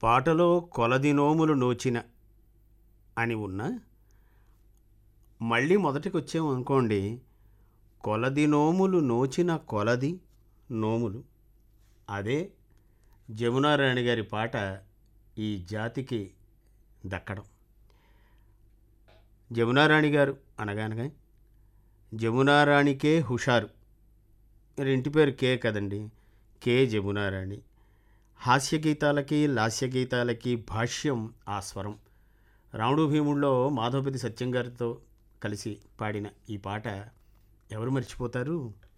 పాటలో కొలది నోములు నోచిన అని ఉన్న మళ్ళీ మొదటికి వచ్చాము అనుకోండి కొలది నోములు నోచిన కొలది నోములు అదే జమునారాణి గారి పాట ఈ జాతికి దక్కడం జమునారాణి గారు అనగానగా జమునారాణికే హుషారు మరి ఇంటి పేరు కే కదండి కే జమునారాణి హాస్య గీతాలకి లాస్య గీతాలకి భాష్యం ఆ స్వరం రాముడు భీముల్లో మాధవపతి సత్యం గారితో కలిసి పాడిన ఈ పాట ఎవరు మర్చిపోతారు